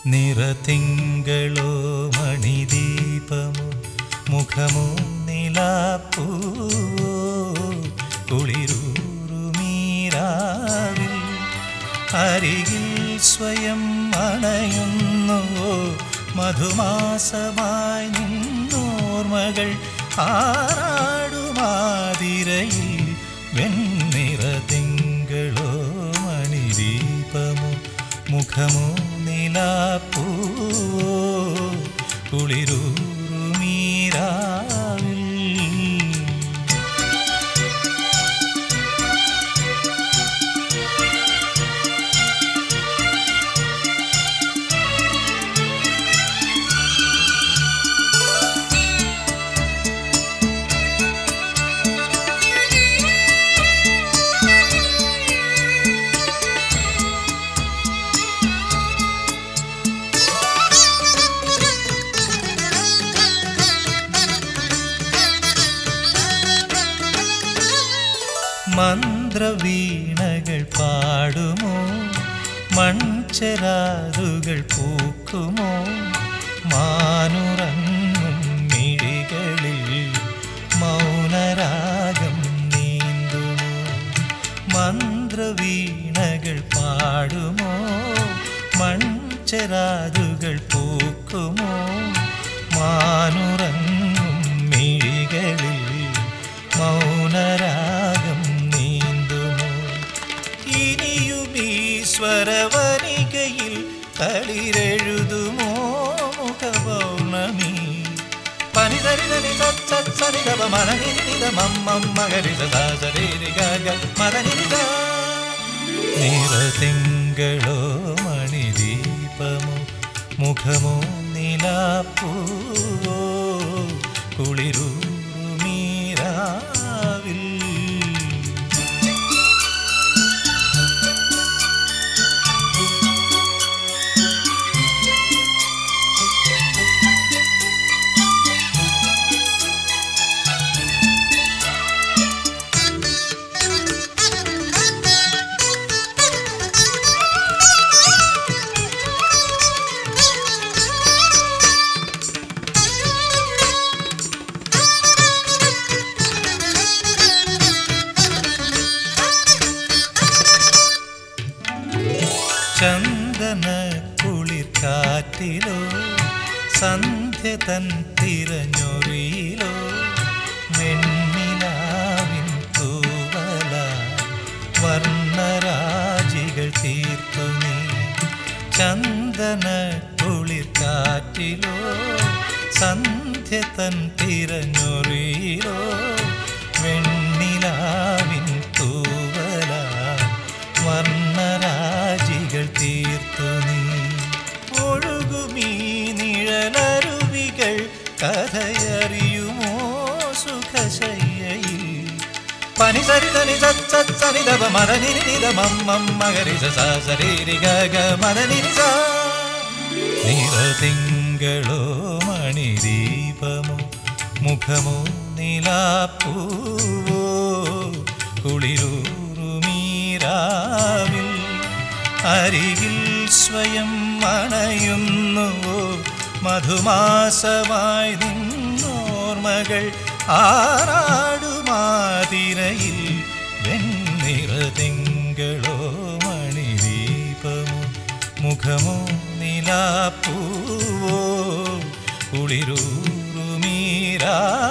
നിറതിങ്കളോ മണിദീപമോ മുഖമോ നിലാപ്പൂവോ കുളിരൂറുമീരാവിൽ അരികിൽ സ്വയം അണയുന്നുവോ മധുമാസമായി നിന്നോർമകൾ ആറാടുമാതിരയിൽ വെണ്ണിറതിങ്കളോ മണിദീപമോ മുഖമോ നിലാപ്പൂവോ കുളിരൂറുമീരാവിൽ മന്ത്രവീണകൾ പാടുമോ മൺചെരാതുകൾ പൂക്കുമോ മാനുറങ്ങും മിഴികളിൽ മൗനരാഗം നീന്തുമോ മന്ത്രവീണകൾ പാടുമോ മൺചെരാതുകൾ പൂക്കുമോ മാനുറങ്ങും മിഴികളിൽ മൗനരാഗം നീന്തുമോ ഇനിയും ഈശ്വരവനികയിൽ തളിരെഴുതുമോ മുഖപൗർണമി പനിതരിതനി സരിതപ മനനിരിത മമ്മം മകരിത സാസരി ഗഗ മദനിരിത നിറതിങ്കളോ മണിദീപമോ മുഖമോ നിലാപ്പൂവോ കുളിരൂറുമീരാവിൽ ചന്ദന കുളിർ കാറ്റിലോ സന്ധ്യ തൻ തിരഞ്ഞൊറിയിലോ വെണ്ണിലാവിൻ തൂവല വർണ്ണരാജികൾ തീർത്തു നീ ചന്ദന കുളിർ കാറ്റിലോ സന്ധ്യ തൻ തിരഞ്ഞൊറിയിലോ വെണ്ണിലാവിൻ തൂവല വർണ്ണരാജികൾ തീർത്തു നീ ഒഴുകുമീ നിഴലരുവികൾ കഥയറിയുമോ സുഖശയ്യയിൽ പനിസരിതനി സനിതപ മദനിരിത മമ്മം മകരിസ സരീരി ഗഗ മദനിരിസ നിറതിങ്കളോ മണിദീപമോ മുഖമോ നിലാപ്പൂവോ കുളിരൂറുമീരാവിൽ അരികിൽ സ്വയം അണയുന്നുവോ മധുമാസമായി നിന്നോർമകൾ ആറാടുമാതിരയിൽ വെണ്ണിറതിങ്കളോ മണിദീപമോ മുഖമോ നിലാപ്പൂവോ കുളിരൂറുമീരാ